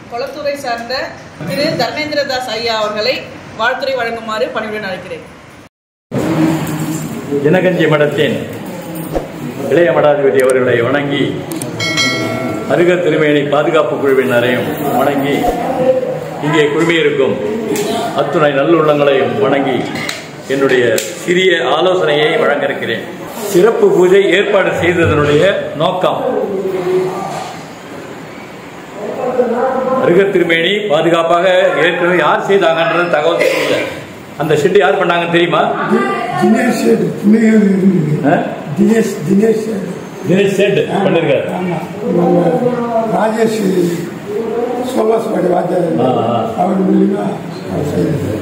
கொளத்தூரை சார்ந்த திரு தர்மேந்திரதாஸ் ஐயா அவர்களை வாழ்த்துரை வழங்குமாறு பணிவுடன் அழைக்கிறேன் தினகஞ்சி மடத்தின் இளைய மடாதிபதி அவர்களை வணங்கி அருக திருமேனி பாதுகாப்பு குழுவினரையும் வணங்கி இங்கே குழுமியிருக்கும் அத்துணை நல்லுள்ளங்களையும் வணங்கி என்னுடைய சிறிய ஆலோசனையை வழங்க இருக்கிறேன் சிறப்பு பூஜை ஏற்பாடு செய்ததனுடைய நோக்கம் அருக திருமேனி பாதுகாப்பாக ஏற்கனவே யார் செய்தாங்கன்றது தகவல் தெரியல அந்த ஷெட்டு யார் பண்ணாங்கன்னு தெரியுமா தினேஷ் ஷெட் புனையூர் இருந்தது ஆ? தினேஷ் தினேஷ் ஷெட் தினேஷ் ஷெட் பண்ணிருக்காரு ஆமா நம்ம ராஜேஷ் சோலாஸ்வாடி வாத்தியார் ஆ, ஆ. அவர் மூலியமா அவர் செய்தார்.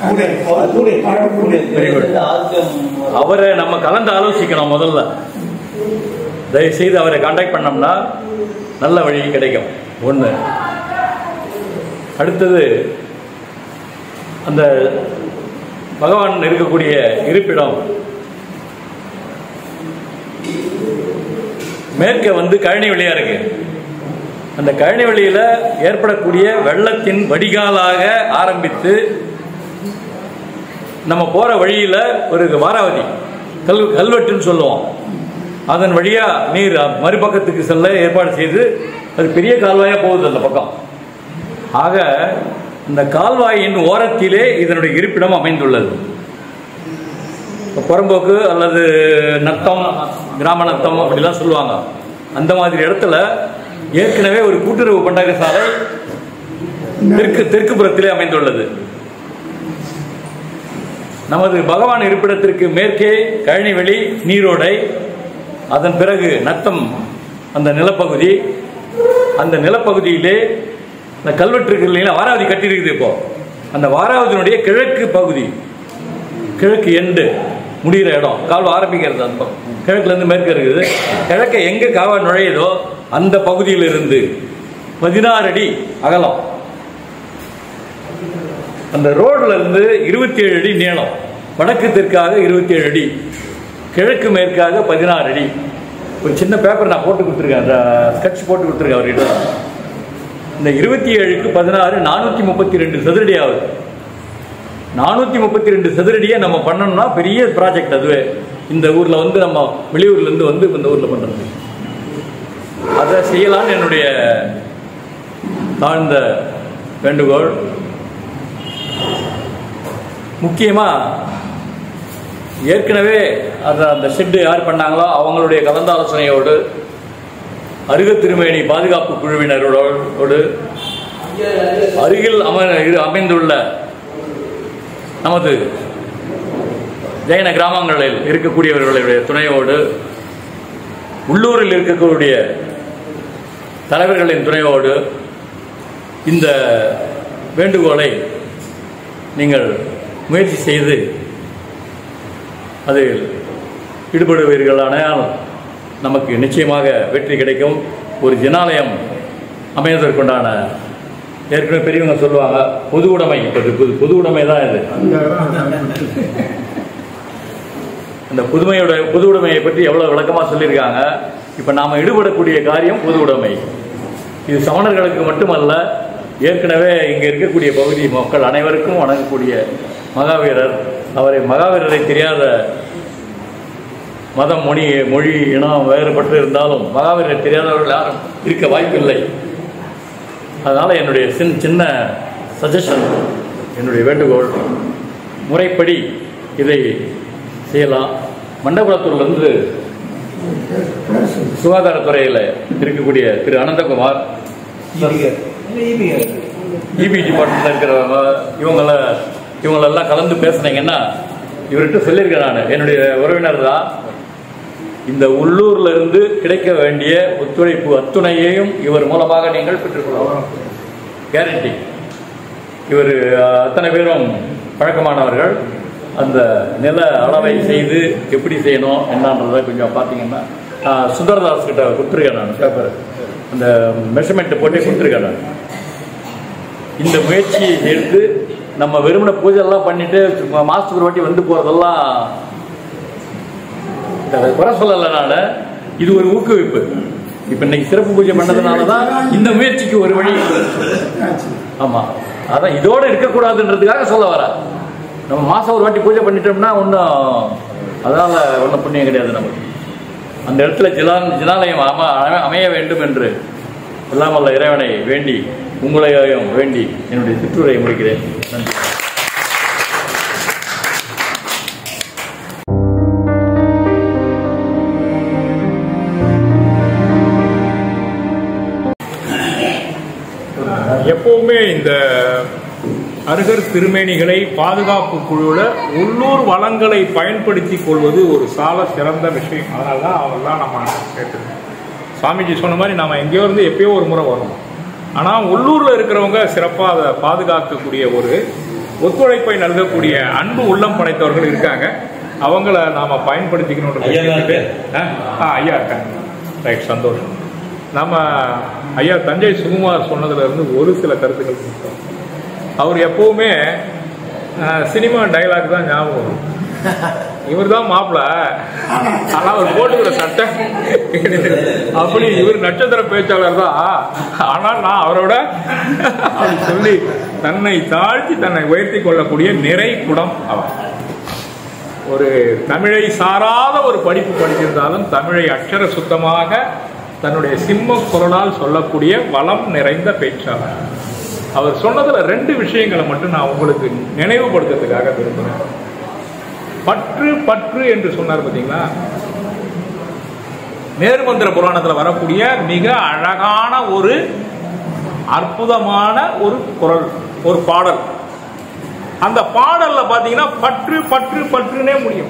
Very good. அவரை நம்ம கலந்து ஆலோசிக்கணும் முதல்ல தயவுசெய்து அவரை காண்டாக்ட் பண்ணோம்னா நல்ல வழி கிடைக்கும் ஒன்று அடுத்தது அந்த பகவான் இருக்கக்கூடிய இருப்பிடம் மேற்க வந்து கழனி வழியா இருக்கு அந்த கழனி வழியில ஏற்படக்கூடிய வெள்ளத்தின் வடிகாலாக ஆரம்பித்து நம்ம போற வழியில ஒரு வாராவதி கல் கல்வெட்டுன்னு சொல்லுவோம் அதன் வழியா நீர் மறுபக்கத்துக்கு செல்ல ஏற்பாடு செய்து அது பெரிய கால்வாயா போகுது அந்த பக்கம் ஆக இந்த கால்வாயின் ஓரத்திலே இதனுடைய இருப்பிடம் அமைந்துள்ளது இப்ப புறம்போக்கு அல்லது நத்தம் கிராம நத்தம் அப்படிலாம் சொல்லுவாங்க அந்த மாதிரி இடத்துல ஏற்கனவே ஒரு கூட்டுறவு பண்டக சாலை தெற்கு தெற்கு புறத்திலே அமைந்துள்ளது நமது பகவான் இருப்பிடத்திற்கு மேற்கே கழனிவெளி நீரோடை அதன் பிறகு நத்தம் அந்த நிலப்பகுதி அந்த நிலப்பகுதியிலே இந்த கல்வெட்டு இருக்கு இல்லைங்களா வாராவதி கட்டியிருக்குது இப்போ அந்த வாராவதியினுடைய கிழக்கு பகுதி கிழக்கு எண்டு முடிகிற இடம் கால்வா ஆரம்பிக்கிறது அந்த பக்கம் கிழக்குல இருந்து மேற்கு இருக்குது கிழக்க எங்க காவா நுழையுதோ அந்த பகுதியிலிருந்து பதினாறு அடி அகலம் அந்த ரோட்ல இருந்து இருபத்தி ஏழு அடி நீளம் வடக்கு தெற்காக இருபத்தி ஏழு அடி கிழக்கு மேற்காக பதினாறு அடி ஒரு சின்ன பேப்பர் நான் போட்டு கொடுத்துருக்கேன் அந்த ஸ்கெட்ச் போட்டு கொடுத்துருக்கேன் அவர்கிட்ட இந்த இருபத்தி ஏழுக்கு பதினாறு நானூற்றி முப்பத்தி ரெண்டு சதுரடி ஆகுது நானூற்றி முப்பத்தி ரெண்டு சதுரடியை நம்ம பண்ணோம்னா பெரிய ப்ராஜெக்ட் அதுவே இந்த ஊரில் வந்து நம்ம வெளியூர்லேருந்து வந்து இந்த ஊரில் பண்ணுறது அதை செய்யலான்னு என்னுடைய தாழ்ந்த வேண்டுகோள் முக்கியமாக ஏற்கனவே அந்த அந்த ஷெட்டு யார் பண்ணாங்களோ அவங்களுடைய கலந்தாலோசனையோடு அருக திருமேனி பாதுகாப்பு குழுவினரோடு அருகில் அம இரு- அமைந்துள்ள நமது ஜெயின கிராமங்களில் இருக்கக்கூடியவர்களுடைய துணையோடு உள்ளூரில் இருக்கக்கூடிய தலைவர்களின் துணையோடு இந்த வேண்டுகோளை நீங்கள் முயற்சி செய்து அதில் ஈடுபடுவீர்களானால் நமக்கு நிச்சயமாக வெற்றி கிடைக்கும் ஒரு ஜனாலயம் அமைவதற்குண்டான ஏற்கனவே பெரியவங்க சொல்லுவாங்க பொது உடைமை இப்போ இது பொது பொது உடைமை தான் இது இந்த புதுமையோட பொது உடைமையை பற்றி எவ்வளோ விளக்கமாக சொல்லியிருக்காங்க இப்போ நாம் ஈடுபடக்கூடிய காரியம் பொது உடைமை இது சமணர்களுக்கு மட்டுமல்ல ஏற்கனவே இங்கே இருக்கக்கூடிய பகுதி மக்கள் அனைவருக்கும் வணங்கக்கூடிய மகாவீரர் அவரை மகாவீரரை தெரியாத மதம் மொழி மொழி இனம் வேறுபட்டு இருந்தாலும் மகாவீரரை தெரியாதவர்கள் யாரும் இருக்க வாய்ப்பில்லை அதனால் என்னுடைய சின் சின்ன சஜஷன் என்னுடைய வேண்டுகோள் முறைப்படி இதை செய்யலாம் மண்டபுரத்தூர்லேருந்து சுகாதாரத்துறையில் இருக்கக்கூடிய திரு அனந்தகுமார் இபி டிபார்ட்மெண்ட்ல இருக்கிறவங்க இவங்கள இவங்களெல்லாம் கலந்து பேசுனீங்கன்னா இவர்கிட்ட சொல்லியிருக்கேன் நான் என்னுடைய உறவினர் தான் இந்த உள்ளூர்ல இருந்து கிடைக்க வேண்டிய ஒத்துழைப்பு அத்துணையையும் இவர் மூலமாக நீங்கள் பெற்றுக்கொள்ளலாம் கேரண்டி இவர் அஹ், அத்தனை பேரும் பழக்கமானவர்கள் அந்த நில அளவை செய்து எப்படி செய்யணும் என்னன்றதை கொஞ்சம் பார்த்தீங்கன்னா அஹ், சுந்தரதாஸ் கிட்ட கொடுத்துருக்கேன் நான் பேப்பர் அந்த மெஷர்மெண்ட் போட்டே கொடுத்துருக்கேன் நான் இந்த முயற்சியை எடுத்து நம்ம வெறுமனை பூஜை எல்லாம் பண்ணிட்டு சும்மா மாசத்துக்கு ஒரு வாட்டி வந்து போறதெல்லாம் இதை குறை சொல்லலை நான் இது ஒரு ஊக்குவிப்பு இப்ப இன்னைக்கு சிறப்பு பூஜை பண்ணதுனால தான் இந்த முயற்சிக்கு ஒரு வழி ஆச்சு ஆமா அதான் இதோட இருக்கக்கூடாதுன்றதுக்காக சொல்ல வர நம்ம மாசம் ஒரு வாட்டி பூஜை பண்ணிட்டோம்னா ஒன்றும் அதனால ஒன்றும் புண்ணியம் கிடையாது நமக்கு அந்த இடத்துல ஜிலா ஜினாலயம் அம அம- அமைய வேண்டும் என்று எல்லாம் வல்ல இறைவனை வேண்டி உங்களையும் வேண்டி என்னுடைய சிற்றுரையை முடிக்கிறேன் நன்றி எப்பவுமே இந்த அருகர் திருமேனிகளை பாதுகாப்பு குழுல உள்ளூர் வளங்களை பயன்படுத்தி கொள்வது ஒரு சால சிறந்த விஷயம் அதனால தான் அவெல்லாம் நம்ம சேர்த்துருக்கோம் சாமிஜி சொன்ன மாதிரி நம்ம எங்கேயோ இருந்து எப்பயோ ஒரு முறை வரணும் ஆனால் உள்ளூர்ல இருக்கிறவங்க சிறப்பாக அதை பாதுகாக்கக்கூடிய ஒரு ஒத்துழைப்பை நல்கக்கூடிய அன்பு உள்ளம் படைத்தவர்கள் இருக்காங்க அவங்கள நாம பயன்படுத்திக்கணும்னு ஐயா தான் இருக்காரு. ஆ ஐயா இருக்காங்க ரைட் சந்தோஷம் நம்ம ஐயா தஞ்சை சுகுமார் சொன்னதுல இருந்து ஒரு சில கருத்துக்கள் கொடுத்தோம். அவர் எப்பவுமே அஹ், சினிமா டைலாக் தான் ஞாபகம் வரும் இவர் தான் மாப்பிள ஆனா அவர் போட்டுக்கிற சட்டை அப்படி இவர் நட்சத்திர பேச்சாளர் தான் ஆனா நான் அவரோட அப்படி சொல்லி தன்னை தாழ்த்தி தன்னை உயர்த்தி கொள்ளக்கூடிய நிறை குடம் அவர் ஒரு தமிழை சாராத ஒரு படிப்பு படிச்சிருந்தாலும் தமிழை அக்ஷர சுத்தமாக தன்னுடைய சிம்ம குரலால் சொல்லக்கூடிய வளம் நிறைந்த பேச்சாளர் அவர் சொன்னதுல ரெண்டு விஷயங்களை மட்டும் நான் உங்களுக்கு நினைவுபடுத்துறதுக்காக விரும்புகிறேன் பற்று பற்று என்று சொன்னார் பார்த்தீங்களா நேர்மந்திர புராணத்தில் வரக்கூடிய மிக அழகான ஒரு அற்புதமான ஒரு குரல் ஒரு பாடல் அந்த பாடல்ல பாத்தீங்கன்னா பற்று பற்று பற்றுனே முடியும்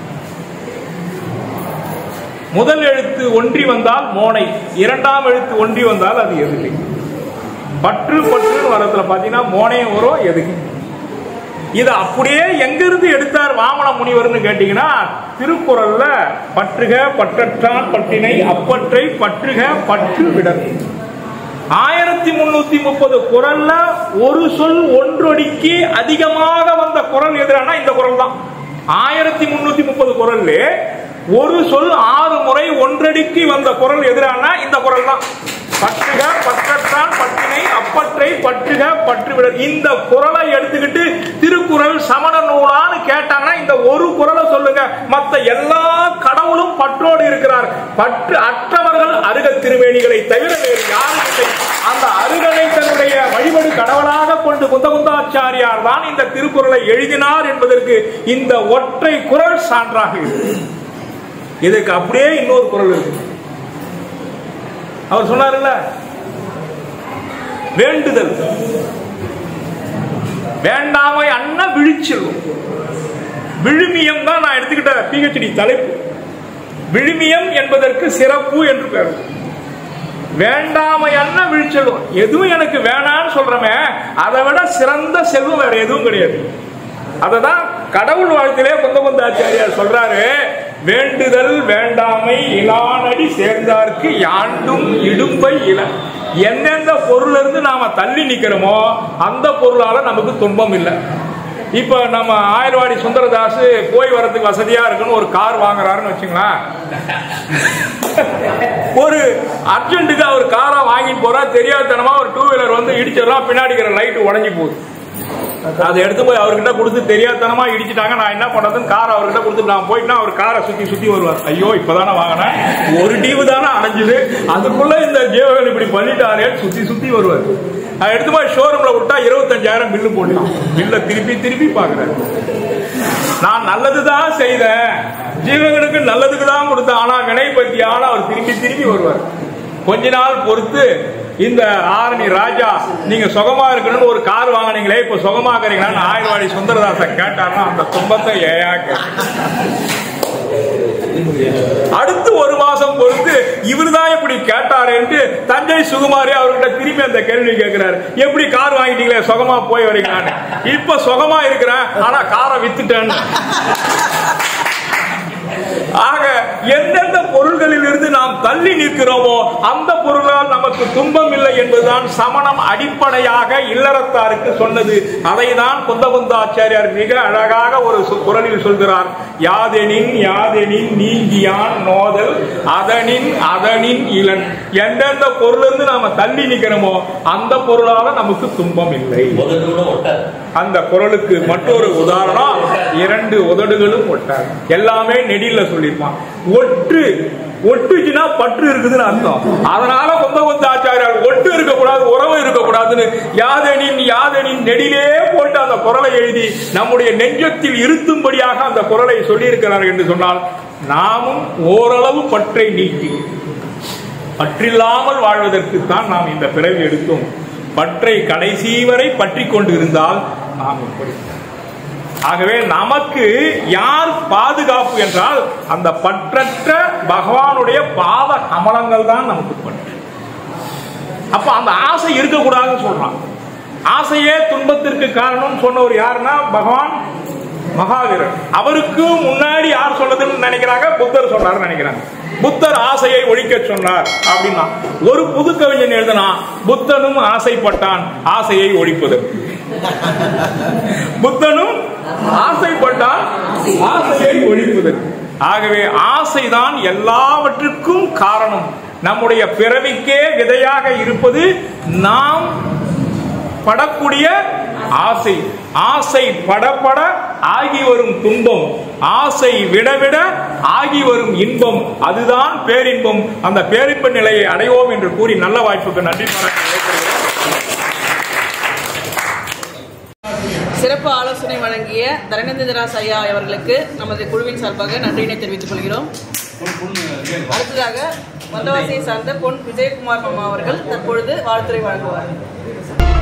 முதல் எழுத்து ஒன்றி வந்தால் மோனை இரண்டாம் எழுத்து ஒன்றி வந்தால் அது எதுகை பற்று பற்றுன்னு வரதுல பாத்தீங்கன்னா மோனையும் வரும் எதுகை இதை அப்படியே எங்கிருந்து எடுத்தார் வாமன முனிவர்னு கேட்டீங்கன்னா திருக்குறள்ல பற்றுக பற்றற்றான் பற்றினை அப்பற்றை பற்றுக பற்று விடல் ஆயிரத்தி முன்னூத்தி முப்பது குரல்ல ஒரு சொல் ஒன்றொடிக்கு அதிகமாக வந்த குரல் எதிரானா இந்த குரல் தான் ஆயிரத்தி முன்னூத்தி முப்பது குரல்ல ஒரு சொல் ஆறு முறை ஒன்றடிக்கு வந்த குரல் எதிரானா இந்த குரல் தான் பற்றுக பற்றத்தான் பற்றினை அப்பற்றை பற்றுக பற்றுவிடல் இந்த குரலை எடுத்துக்கிட்டு திருக்குறள் சமண நூலான்னு கேட்டாங்கன்னா இந்த ஒரு குரலை சொல்லுங்க மத்த எல்லா கடவுளும் பற்றோடு இருக்கிறார் பற்று அற்றவர்கள் அருக திருமேனிகளை தவிர வேறு யாரும் இல்லை அந்த அருகனை தன்னுடைய வழிபடு கடவுளாக கொண்டு குந்தகுந்தாச்சாரியார் தான் இந்த திருக்குறளை எழுதினார் என்பதற்கு இந்த ஒற்றை குரல் சான்றாக இருக்கு இதுக்கு அப்படியே இன்னொரு குரல் இருக்கு அவர் சொன்னார்ல வேண்டுதல் வேண்டாமை அண்ணா விழிச்செல்வம் விழுமியம் தான் நான் எடுத்துக்கிட்ட பிஹெச்டி தலைப்பு விழுமியம் என்பதற்கு சிறப்பு என்று பெயர் வேண்டாமை அண்ணா விழிச்செல்வம் எதுவும் எனக்கு வேணான்னு சொல்றமே அதை விட சிறந்த செல்வம் வேற எதுவும் கிடையாது அததான் கடவுள் வாழ்த்திலே குந்தகுந்த ஆச்சாரியார் சொல்றாரு வேண்டுதல் வேண்டாமை இலானடி சேர்ந்தார்க்கு யாண்டும் இடும்பை இல எந்தெந்த பொருள் இருந்து நாம தள்ளி நிக்கிறோமோ அந்த பொருளால நமக்கு துன்பம் இல்லை இப்ப நம்ம ஆயிரவாடி சுந்தரதாஸ் போய் வரதுக்கு வசதியா இருக்குன்னு ஒரு கார் வாங்குறாருன்னு வச்சுங்களேன் ஒரு அர்ஜென்ட்டுக்கு அவர் காரை வாங்கிட்டு போறா தெரியாதனமா ஒரு டூ வீலர் வந்து இடிச்சிடலாம் பின்னாடி இருக்கிற லைட் உடஞ்சி போகுது அதை எடுத்து போய் அவர்கிட்ட கொடுத்து தெரியாதனமா இடிச்சிட்டாங்க நான் என்ன பண்றதுன்னு கார் அவர்கிட்ட கொடுத்து நான் போயிட்டுனா அவர் காரை சுத்தி சுத்தி வருவார் ஐயோ இப்பதானே வாங்கினேன் ஒரு டீவு தானே அடைஞ்சுது அதுக்குள்ள இந்த ஜீவகன் இப்படி பண்ணிட்டாரேன்னு சுத்தி சுத்தி வருவார் அதை எடுத்து போய் ஷோரூம்ல விட்டா இருபத்தஞ்சாயிரம் பில்லு போட்டான் பில்ல திருப்பி திருப்பி பாக்குறேன் நான் நல்லதுதான் செய்தேன் ஜீவகனுக்கு நல்லதுக்கு தான் கொடுத்தேன் ஆனா வினை பத்தி ஆனா அவர் திருப்பி திருப்பி வருவார் கொஞ்ச நாள் பொறுத்து இந்த ஆரணி ராஜா நீங்க சுகமா இருக்கணும்னு ஒரு கார் வாங்குனீங்களே இப்ப சுகமாக்குறீங்களான்னு ஆயிரவாடி சுந்தரதாசன் கேட்டாருன்னா அந்த துன்பத்தை ஏயா அடுத்து ஒரு மாசம் பொறுத்து இவர்தான் இப்படி கேட்டாருன்ட்டு தஞ்சை சுகுமாரி அவர்கிட்ட திரும்பி அந்த கேள்வி கேட்கிறாரு எப்படி கார் வாங்கிட்டீங்களே சுகமா போய் வரீங்களான்னு இப்ப சுகமா இருக்கிறேன் ஆனா காரை வித்துட்டேன்னு ஆக எந்தெந்த பொருள்களில் இருந்து நாம் தள்ளி நிற்கிறோமோ அந்த பொருளால் நமக்கு துன்பம் இல்லை என்பதுதான் சமணம் அடிப்படையாக இல்லறத்தாருக்கு சொன்னது அதை தான் குந்தகுந்தாச்சாரியார் மிக அழகாக ஒரு சொ- குரலில் சொல்கிறார் யாதெனின் யாதெனின் நீங்கியான் நோதல் அதனின் அதனின் இளன் எந்தெந்த பொருளிலிருந்து நாம தள்ளி நிக்கிறோமோ அந்த பொருளால நமக்கு துன்பம் இல்லை உதடு கூட ஒட்டாது அந்த குரலுக்கு மற்றொரு உதாரணம் இரண்டு உதடுகளும் ஒட்டாது எல்லாமே நெடில சொல்லியிருப்பான் ஒட்டு ஒட்டுச்சுன்னா பற்று இருக்குதுன்னு அர்த்தம் அதனால கொந்த கொந்த ஆச்சாரியார் ஒட்டு இருக்கக்கூடாது உறவு இருக்கக்கூடாதுன்னு யாதெனின் யாதெனின் நெடிலே போட்டு அந்த குரலை எழுதி நம்முடைய நெஞ்சத்தில் இருத்தும்படியாக அந்த குரலை சொல்லியிருக்கிறார் என்று சொன்னால் நாமும் ஓரளவு பற்றை நீக்கி பற்றில்லாமல் வாழ்வதற்கு தான் நாம் இந்த பிறவி எடுத்தோம் பற்றை கடைசி வரை பற்றி கொண்டு இருந்தால் நாம் எப்படி ஆகவே நமக்கு யார் பாதுகாப்பு என்றால் அந்த பற்றற்ற பகவானுடைய பாத கமலங்கள் தான் நமக்கு பற்று அப்ப அந்த ஆசை இருக்கக்கூடாதுன்னு சொல்றான் ஆசையே துன்பத்திற்கு காரணம் சொன்னவர் யாருன்னா பகவான் மகாவீரர் அவருக்கு முன்னாடி யார் சொன்னதுன்னு நினைக்கிறாங்க புத்தர் சொன்னார்னு நினைக்கிறாங்க புத்தர் ஆசையை ஒழிக்க சொன்னார் அப்படின்னா ஒரு புது கவிஞன் எழுதினா புத்தனும் ஆசைப்பட்டான் ஆசையை ஒழிப்பதற்கு புத்தனும் ஆசைப்பட்டான் ஆசையை ஒழிப்பதற்கு ஆகவே ஆசைதான் எல்லாவற்றுக்கும் காரணம் நம்முடைய பிறவிக்கே விதையாக இருப்பது நாம் படக்கூடிய ஆசை ஆசை படபட ஆகி வரும் துன்பம் ஆசை விடவிட ஆகி வரும் இன்பம் அதுதான் பேரின்பம் அந்த பேரின்ப நிலையை அடைவோம் என்று கூறி நல்ல வாய்ப்புக்கு நன்றி பாராட்டி விடைபெறுகிறேன். சிறப்பு ஆலோசனை வழங்கிய தரணேந்திரதாஸ் ஐயா அவர்களுக்கு நமது குழுவின் சார்பாக நன்றியினை தெரிவித்துக் கொள்கிறோம் அடுத்ததாக வந்தவாசியை சார்ந்த பொன் விஜயகுமார் மாமா அவர்கள் தற்பொழுது வாழ்த்துரை வழங்குவார்